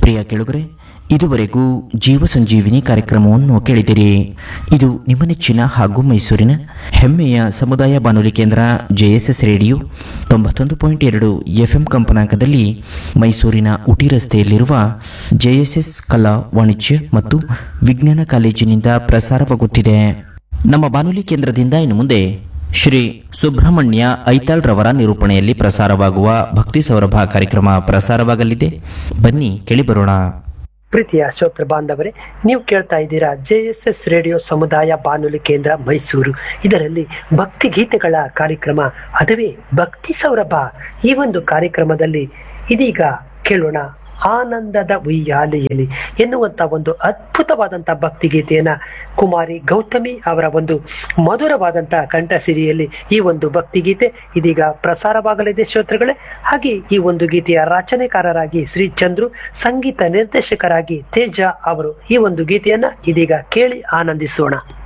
ಪ್ರಿಯ ಕೆಳುಗರೆ ಇದುವರೆಗೂ ಜೀವ ಸಂಜೀವಿನಿ ಕಾರ್ಯಕ್ರಮವನ್ನು ಕೇಳಿದಿರಿ ಇದು ನಿಮ್ಮ ನೆಚ್ಚಿನ ಹಾಗೂ ಮೈಸೂರಿನ ಹೆಮ್ಮೆಯ ಸಮುದಾಯ ಬಾನುಲಿ ಕೇಂದ್ರ ಜೆಎಸ್ಎಸ್ ರೇಡಿಯೋ ತೊಂಬತ್ತೊಂದು ಪಾಯಿಂಟ್ ಎರಡು ಎಫ್ಎಂ ಕಂಪನಾಂಕದಲ್ಲಿ ಮೈಸೂರಿನ ಉಟಿ ರಸ್ತೆಯಲ್ಲಿರುವ ಜೆಎಸ್ಎಸ್ ಕಲಾ ವಾಣಿಜ್ಯ ಮತ್ತು ವಿಜ್ಞಾನ ಕಾಲೇಜಿನಿಂದ ಪ್ರಸಾರವಾಗುತ್ತಿದೆ ನಮ್ಮ ಬಾನುಲಿ ಕೇಂದ್ರದಿಂದ ಇನ್ನು ಮುಂದೆ ಶ್ರೀ ಸುಬ್ರಹ್ಮಣ್ಯ ಐತಾಳ್ ರವರ ನಿರೂಪಣೆಯಲ್ಲಿ ಪ್ರಸಾರವಾಗುವ ಭಕ್ತಿ ಸೌರಭ ಕಾರ್ಯಕ್ರಮ ಪ್ರಸಾರವಾಗಲಿದೆ ಬನ್ನಿ ಕೇಳಿಬರೋಣ ಪ್ರೀತಿಯ ಶ್ರೋತೃ ಬಾಂಧವರೇ ನೀವು ಕೇಳ್ತಾ ಇದ್ದೀರಾ ಜೆ ಎಸ್ ಎಸ್ ರೇಡಿಯೋ ಸಮುದಾಯ ಬಾನುಲಿ ಕೇಂದ್ರ ಮೈಸೂರು ಇದರಲ್ಲಿ ಭಕ್ತಿ ಗೀತೆಗಳ ಕಾರ್ಯಕ್ರಮ ಅದುವೇ ಭಕ್ತಿ ಸೌರಭ ಈ ಒಂದು ಕಾರ್ಯಕ್ರಮದಲ್ಲಿ ಇದೀಗ ಕೇಳೋಣ ಆನಂದದ ಉಯ್ಯಾಲೆಯಲ್ಲಿ ಎನ್ನುವಂತ ಒಂದು ಅದ್ಭುತವಾದಂತ ಭಕ್ತಿ ಗೀತೆಯನ್ನ ಕುಮಾರಿ ಗೌತಮಿ ಅವರ ಒಂದು ಮಧುರವಾದಂತ ಕಂಠಸಿರಿಯಲ್ಲಿ ಈ ಒಂದು ಭಕ್ತಿ ಗೀತೆ ಇದೀಗ ಪ್ರಸಾರವಾಗಲಿದೆ ಶ್ರೋತೃಗಳೇ ಹಾಗೆ ಈ ಒಂದು ಗೀತೆಯ ರಚನೆಕಾರರಾಗಿ ಶ್ರೀ ಚಂದ್ರು ಸಂಗೀತ ನಿರ್ದೇಶಕರಾಗಿ ತೇಜ ಅವರು ಈ ಒಂದು ಗೀತೆಯನ್ನ ಇದೀಗ ಕೇಳಿ ಆನಂದಿಸೋಣ